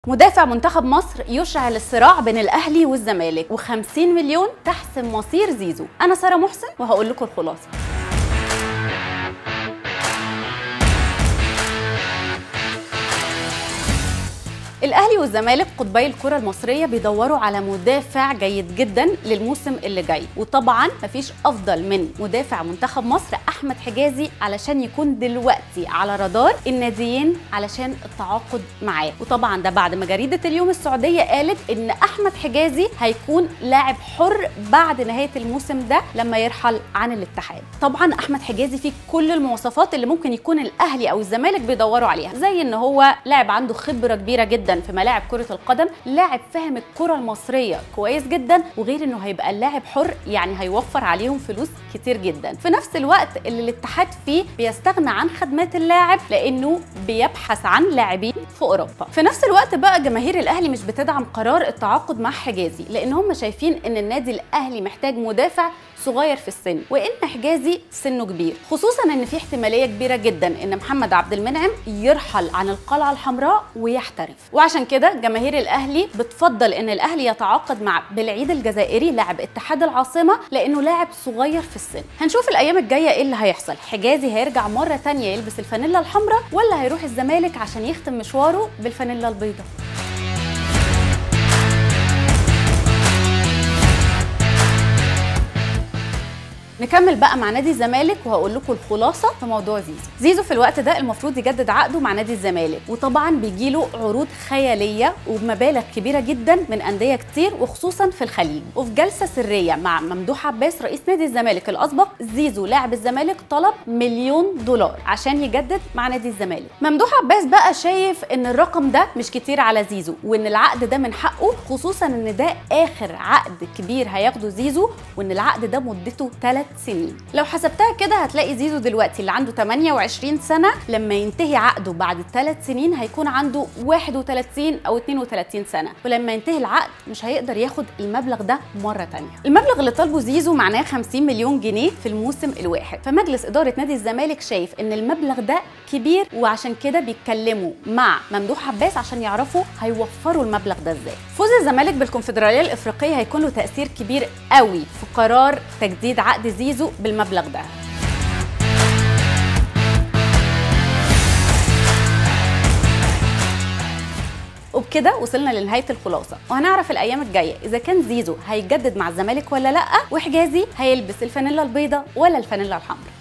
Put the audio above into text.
مدافع منتخب مصر يشعل الصراع بين الاهلي والزمالك و50 مليون تحسم مصير زيزو انا ساره محسن وهقول لكم الخلاصه الاهلي والزمالك قطبي الكره المصريه بيدوروا على مدافع جيد جدا للموسم اللي جاي وطبعا مفيش افضل من مدافع منتخب مصر احمد حجازي علشان يكون دلوقتي على رادار الناديين علشان التعاقد معاه وطبعا ده بعد ما جريده اليوم السعوديه قالت ان احمد حجازي هيكون لاعب حر بعد نهايه الموسم ده لما يرحل عن الاتحاد طبعا احمد حجازي فيه كل المواصفات اللي ممكن يكون الاهلي او الزمالك بيدوروا عليها زي ان هو لاعب عنده خبره كبيره جدا في ملاعب كره القدم لاعب فاهم الكره المصريه كويس جدا وغير انه هيبقى اللاعب حر يعني هيوفر عليهم فلوس كتير جدا في نفس الوقت اللي الاتحاد فيه بيستغنى عن خدمات اللاعب لانه بيبحث عن لاعبين في اوروبا في نفس الوقت بقى جماهير الاهلي مش بتدعم قرار التعاقد مع حجازي لان هم شايفين ان النادي الاهلي محتاج مدافع صغير في السن وان حجازي سنه كبير خصوصا ان في احتماليه كبيره جدا ان محمد عبد المنعم يرحل عن القلعه الحمراء ويحترف وعشان كده جماهير الاهلي بتفضل ان الاهلي يتعاقد مع بالعيد الجزائري لاعب اتحاد العاصمه لانه لاعب صغير في السن هنشوف الايام الجايه ايه اللي هيحصل حجازي هيرجع مره تانية يلبس الفانيلا الحمراء ولا هيروح الزمالك عشان يختم مشواره بالفانيلا البيضاء نكمل بقى مع نادي الزمالك وهقول لكم الخلاصه في موضوع زيزو زيزو في الوقت ده المفروض يجدد عقده مع نادي الزمالك وطبعا بيجي له عروض خياليه وبمبالغ كبيره جدا من انديه كتير وخصوصا في الخليج وفي جلسه سريه مع ممدوح عباس رئيس نادي الزمالك الاسبق زيزو لاعب الزمالك طلب مليون دولار عشان يجدد مع نادي الزمالك ممدوح عباس بقى شايف ان الرقم ده مش كتير على زيزو وان العقد ده من حقه خصوصا ان ده اخر عقد كبير هياخده زيزو وان العقد ده مدته 3 سنين لو حسبتها كده هتلاقي زيزو دلوقتي اللي عنده 28 سنه لما ينتهي عقده بعد الثلاث سنين هيكون عنده 31 او 32 سنه ولما ينتهي العقد مش هيقدر ياخد المبلغ ده مره تانية المبلغ اللي طالبه زيزو معناه 50 مليون جنيه في الموسم الواحد فمجلس اداره نادي الزمالك شايف ان المبلغ ده كبير وعشان كده بيتكلموا مع ممدوح عباس عشان يعرفوا هيوفروا المبلغ ده ازاي فوز الزمالك بالكونفدراليه الافريقيه هيكون له تاثير كبير قوي في قرار تجديد عقد زيزو بالمبلغ ده وبكده وصلنا لنهايه الخلاصه وهنعرف الايام الجايه اذا كان زيزو هيجدد مع الزمالك ولا لا وحجازي هيلبس الفانيلا البيضاء ولا الفانيلا الحمراء